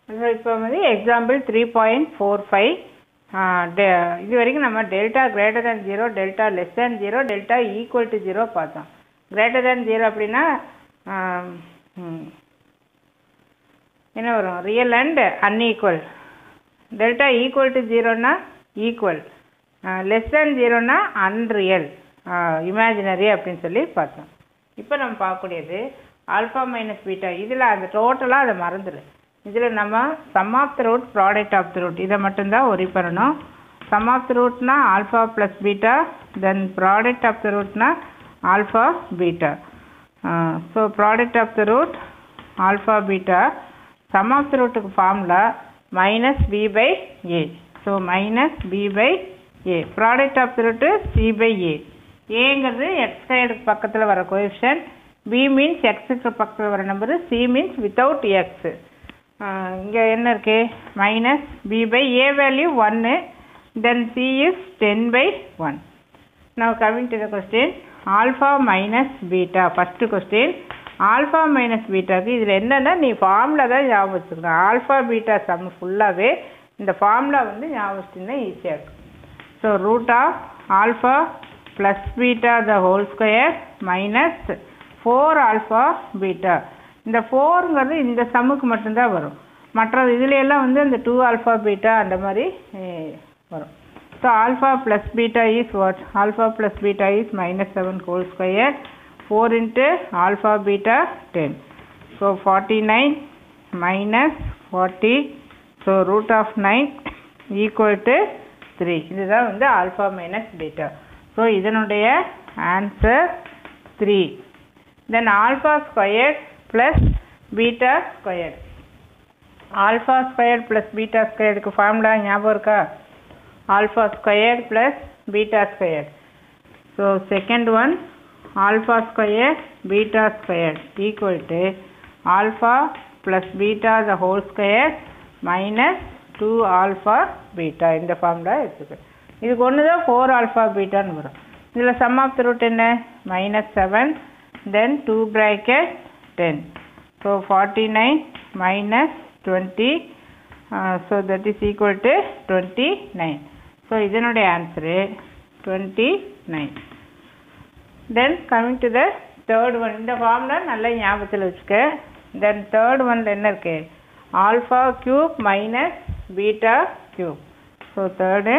So இப்போ வந்து example three point four five இது வரைக்கும் நம்ம delta greater than zero delta less than zero delta equal to zero பார்த்தோம் கிரேட்டர் தேன் ஜீரோ அப்படின்னா ஆம், ம், என்ன வரும் real and unequal delta equal to ஜீரோனா ஈக்குவல் லெஸ் தேன் ஜீரோனா அன்ரியல் இமேஜினரி அப்படின்னு சொல்லி பார்த்தோம் இப்போ நம்ம பார்க்கக்கூடியது ஆல்ஃபா மைனஸ் பீட்டா இதில் அந்த டோட்டலாக அதை மறந்துடு இதில் நம்ம sum of the root product of the root இதை மட்டும்தான் ஒரி பண்ணணும் சம் ஆஃப் த ரூட்னா alpha plus beta then product of the ரூட்னா alpha beta so product of the root alpha beta sum of the ரூட்டுக்கு formula minus B by A so minus B by A product of the root C by A ஏங்கிறது X சைடுக்கு பக்கத்தில் வர coefficient B means எக்ஸுக்கு பக்கத்தில் வர number C means without X இங்கே என்ன இருக்கு minus B by A value ஒன்று then C is ten by one now coming to the question alpha minus beta first question alpha minus பீட்டாக்கு இதில் என்னென்னா நீ ஃபார்முலா தான் ஞாபகம் வச்சுக்கணும் ஆல்ஃபா பீட்டா சம் ஃபுல்லாகவே இந்த ஃபார்முலா வந்து ஞாபகம் வச்சுருந்தா ஈஸியாக இருக்கும் so root of alpha plus beta the whole square minus four alpha beta இந்த ஃபோருங்கிறது இந்த சம்முக்கு மட்டும்தான் வரும் மற்ற இதுல எல்லாம் வந்து அந்த டூ ஆல்ஃபா பீட்டா அந்த மாதிரி eh, வரும் so alpha plus beta is what alpha plus beta is minus seven whole square four into alpha beta ten so forty nine minus forty so root of nine equal to three இதுதான் வந்து alpha minus beta so இதனுடைய answer three then alpha squared plus beta squared alpha squared plus beta ஸ்கொயர்டுக்கு formula ஞாபகம் இருக்கா alpha squared plus beta squared. So second one alpha squared beta squared equal to alpha plus beta the whole square minus 2 alpha beta இந்த formula எடுத்துக்க இதுக்கு ஒன்று தான் four alpha பீட்டான்னு வரும் இதில் சம் ஆஃப் த ரூட் என்ன minus seven then two bracket ten so forty nine minus twenty so that is equal to twenty nine so இதனுடைய answer twenty nine then coming to the third one இந்த formula நல்லா ஞாபகத்தில் வச்சுக்க then third ஒன்ல என்ன இருக்கு alpha cube minus beta cube so third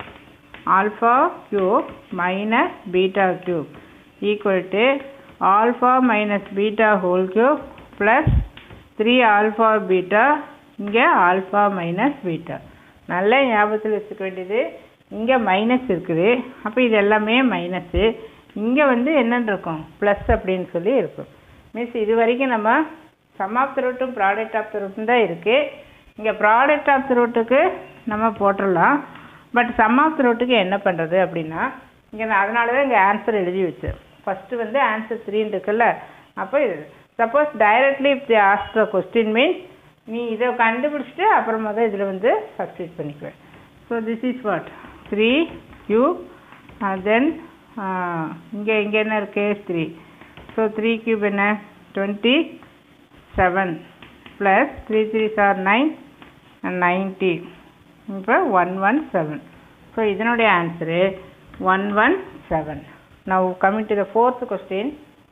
alpha cube minus beta cube equal to alpha minus beta whole cube plus three alpha beta இங்கே alpha minus beta நல்ல ஞாபகத்தில் வச்சுக்க வேண்டியது இங்கே மைனஸ் இருக்குது அப்போ இது எல்லாமே மைனஸு இங்கே வந்து என்னன்னு இருக்கும் ப்ளஸ் அப்படின்னு சொல்லி இருக்கும் மீன்ஸ் இது வரைக்கும் நம்ம சம் ஆஃப் த ரூட்டும் ப்ராடக்ட் ஆஃப் த ரூட்டும் தான் இருக்குது இங்கே ப்ராடக்ட் ஆஃப் த ரூட்டுக்கு நம்ம போட்டுடலாம் பட் சம் ஆஃப் த ரூட்டுக்கு என்ன பண்ணுறது அப்படின்னா இங்கே நான் அதனால தான் இங்கே ஆன்சர் எழுதி வச்சேன் ஃபஸ்ட்டு வந்து ஆன்சர் த்ரீன்னு இருக்குல்ல அப்போ இது suppose directly if they ask the question means நீ இதை கண்டுபிடிச்சிட்டு அப்புறமா தான் இதில் வந்து சப்ஸ்டியூட் பண்ணிக்குவேன் so this is what three cube then இங்கே இங்கே என்ன இருக்கு த்ரீ ஸோ த்ரீ கியூப் என்ன twenty seven plus three three sir nine ninety இப்போ ஒன் ஒன் செவன் ஸோ இதனுடைய answer one one seven now coming to the fourth question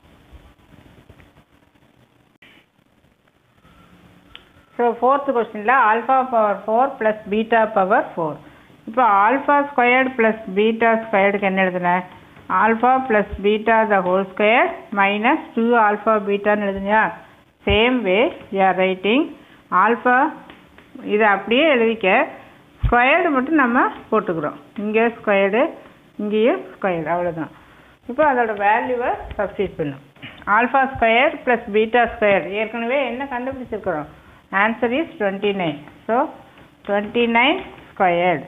so fourth கொஸ்டினில் alpha power four plus beta power four இப்போ alpha squared plus beta ஸ்கொயர்டுக்கு என்ன எழுதுனேன் alpha plus beta the whole square minus two alpha பீட்டான்னு எழுதுனியா same way are writing alpha இதை அப்படியே எழுதிக்க ஸ்கொயர்டு மட்டும் நம்ம போட்டுக்கிறோம் இங்கே ஸ்கொயர்டு இங்கேயும் ஸ்கொயர்டு அவ்வளோதான் இப்போ அதோட வேல்யூவை சப்ஸ்டியூட் பண்ணும் alpha square plus beta square ஏற்கனவே என்ன கண்டுபிடிச்சிருக்கிறோம் answer is twenty nine so twenty nine squared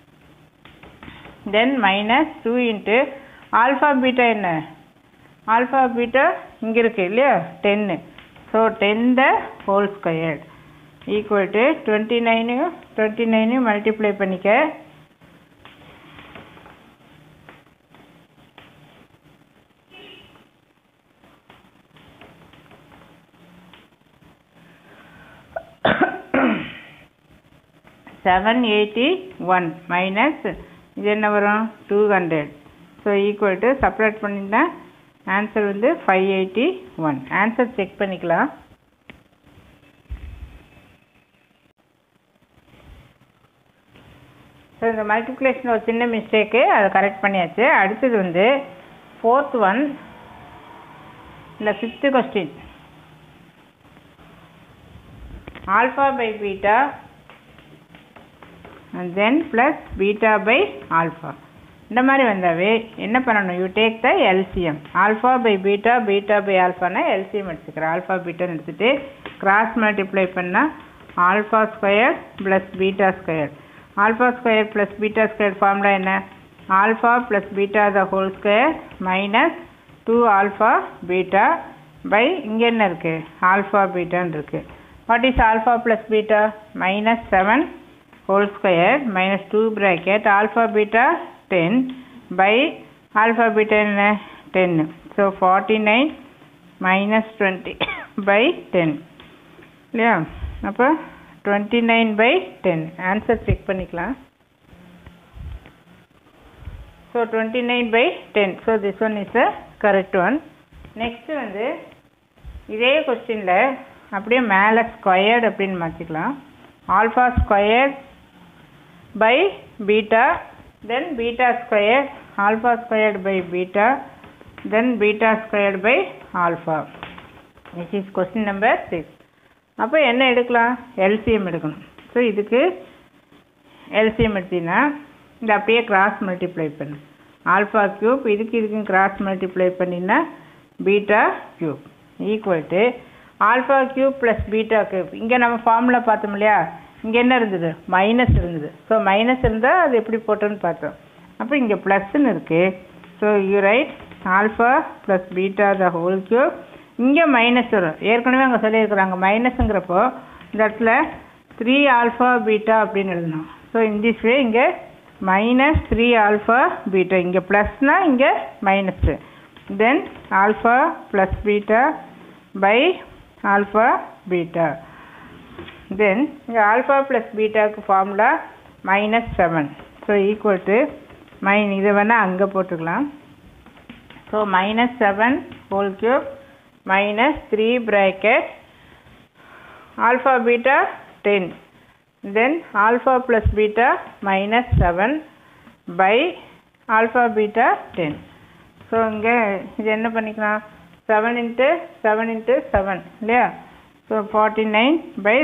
then minus two into alpha beta என்ன ஆல்ஃபா பீட்டா இங்கே இருக்குது இல்லையா டென்னு so ten the whole squared equal to twenty நைனையும் டுவெண்ட்டி நைனையும் மல்டிப்ளை பண்ணிக்க செவன் எயிட்டி ஒன் மைனஸ் இது என்ன வரும் two hundred so equal to separate பண்ணிட்டா ஆன்சர் வந்து five eighty one answer check பண்ணிக்கலாம் ஸோ இந்த மல்டிப்ளிகேஷன் ஒரு சின்ன மிஸ்டேக்கு அதை கரெக்ட் பண்ணியாச்சு அடுத்தது வந்து ஃபோர்த் ஒன் இல்லை fifth question alpha by beta and then plus beta by alpha இந்த மாதிரி வந்தாவே என்ன பண்ணணும் you take the LCM alpha by beta beta by ஆல்ஃபானா எல்சிஎம் எடுத்துக்கிறேன் ஆல்ஃபா பீட்டான்னு எடுத்துட்டு கிராஸ் மல்டிப்ளை பண்ணால் alpha square plus beta square alpha square plus beta square formula என்ன alpha plus beta the whole square minus two alpha beta by இங்கே என்ன இருக்குது alpha பீட்டான்னு இருக்குது what is alpha plus beta minus seven whole square minus 2 bracket alpha beta 10 by alpha beta என்ன 10 so 49 minus 20 by 10 இல்லையா அப்போ 29 by 10 answer check பண்ணிக்கலாம் so twenty nine by ten so this one is a correct one next வந்து இதே கொஸ்டினில் அப்படியே மேலே squared அப்படின்னு மாற்றிக்கலாம் alpha square by beta then beta squared alpha squared by beta then beta squared by alpha this is question number 6 அப்போ என்ன எடுக்கலாம் எல்சிஎம் எடுக்கணும் ஸோ இதுக்கு எல்சிஎம் எடுத்தீங்கன்னா இந்த அப்படியே கிராஸ் மல்டிப்ளை பண்ணு ஆல்ஃபா க்யூப் இதுக்கு இதுக்கும் கிராஸ் மல்டிப்ளை பண்ணினா beta cube equal to alpha cube plus beta cube இங்கே நம்ம ஃபார்முலா பார்த்தோம் இல்லையா இங்கே என்ன இருந்தது மைனஸ் இருந்தது ஸோ மைனஸ் இருந்தால் அது எப்படி போட்டோன்னு பார்த்தோம் அப்போ இங்கே ப்ளஸ்ன்னு இருக்குது so you write alpha plus beta the whole cube இங்கே மைனஸ் வரும் ஏற்கனவே அங்கே சொல்லியிருக்கிறாங்க மைனஸுங்கிறப்போ இந்த இடத்துல த்ரீ ஆல்ஃபா பீட்டா அப்படின்னு எழுதணும் ஸோ இன் திஸ் வே இங்கே மைனஸ் த்ரீ ஆல்ஃபா பீட்டா இங்கே ப்ளஸ்னால் இங்கே minus then alpha plus beta by alpha beta then இங்கே ஆல்ஃபா ப்ளஸ் பீட்டாவுக்கு formula minus seven so equal to mine இதை வேணால் அங்கே போட்டுக்கலாம் so minus seven whole cube minus three bracket alpha beta ten then alpha plus beta minus seven by alpha beta ten so இங்கே இது என்ன பண்ணிக்கலாம் seven into seven into seven இல்லையா so forty nine by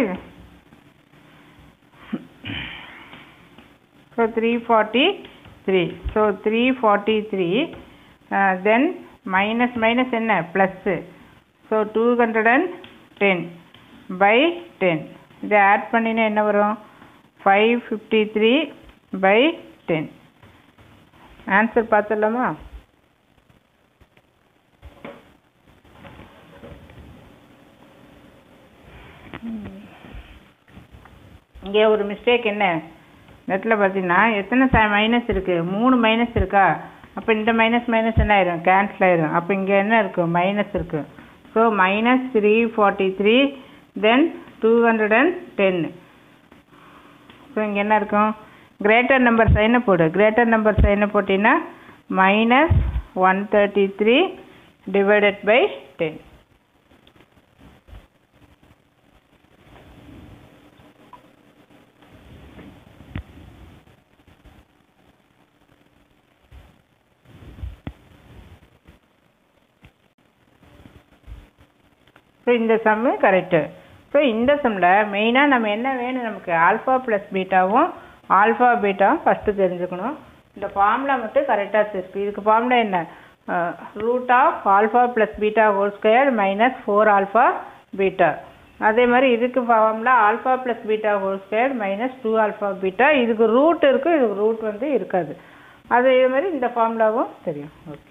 so 343 so 343 uh, then minus minus என்ன plus so 210 by 10 இதை add பண்ணினா என்ன வரும் 553 by 10 ஆன்சர் பார்த்துடலாமா இங்கே ஒரு மிஸ்டேக் என்ன நெட்டில் பார்த்தீங்கன்னா எத்தனை ச மைனஸ் இருக்குது மூணு மைனஸ் இருக்கா அப்போ இந்த மைனஸ் மைனஸ் என்ன ஆயிரும் கேன்சல் ஆயிரும் அப்போ இங்கே என்ன இருக்குது மைனஸ் இருக்குது so minus three forty three then two hundred and ten so இங்கே என்ன இருக்கும் கிரேட்டர் நம்பர் சைனை போடு கிரேட்டர் நம்பர் சைனை போட்டிங்கன்னா minus one thirty three divided by ten so இந்த சம்மு கரெக்டு ஸோ இந்த சம்மில் மெயினாக நம்ம என்ன வேணும் நமக்கு ஆல்ஃபா ப்ளஸ் பீட்டாவும் ஆல்ஃபா பீட்டாவும் ஃபஸ்ட்டு தெரிஞ்சுக்கணும் இந்த ஃபார்முலா மட்டும் கரெக்டாக இருக்குது இதுக்கு ஃபார்முலா என்ன root of alpha plus beta whole square minus four alpha beta அதே மாதிரி இதுக்கு formula alpha plus beta whole square minus two alpha beta இதுக்கு ரூட் இருக்குது இதுக்கு ரூட் வந்து இருக்காது அதே மாதிரி இந்த ஃபார்முலாவும் தெரியும் ஓகே